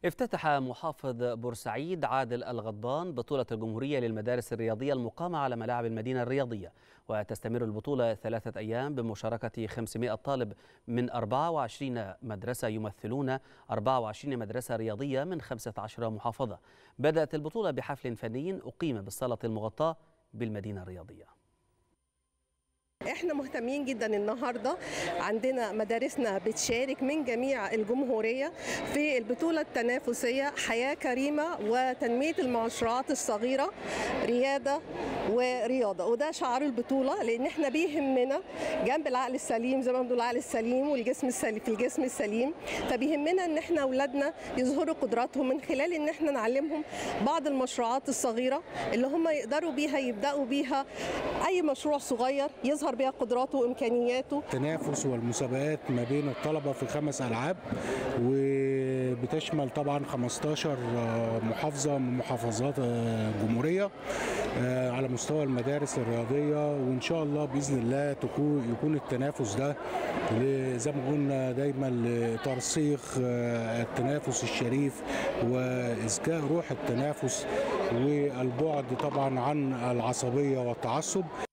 افتتح محافظ بورسعيد عادل الغضبان بطولة الجمهورية للمدارس الرياضية المقامة على ملاعب المدينة الرياضية وتستمر البطولة ثلاثة أيام بمشاركة 500 طالب من 24 مدرسة يمثلون 24 مدرسة رياضية من 15 محافظة بدأت البطولة بحفل فني أقيم بالصالة المغطاة بالمدينة الرياضية احنا مهتمين جدا النهارده عندنا مدارسنا بتشارك من جميع الجمهوريه في البطوله التنافسيه حياه كريمه وتنميه المشروعات الصغيره رياده ورياضه وده شعار البطوله لان احنا بيهمنا جنب العقل السليم زي ما بنقول العقل السليم والجسم السليم في الجسم السليم فبيهمنا ان احنا اولادنا يظهروا قدراتهم من خلال ان احنا نعلمهم بعض المشروعات الصغيره اللي هم يقدروا بيها يبداوا بيها اي مشروع صغير يظهر بيها قدراته وامكانياته التنافس والمسابقات ما بين الطلبه في خمس العاب وبتشمل طبعا 15 محافظه من محافظات الجمهوريه على مستوى المدارس الرياضيه وان شاء الله باذن الله تكون يكون التنافس ده زي ما قلنا دايما لترسيخ التنافس الشريف وازكاء روح التنافس والبعد طبعا عن العصبيه والتعصب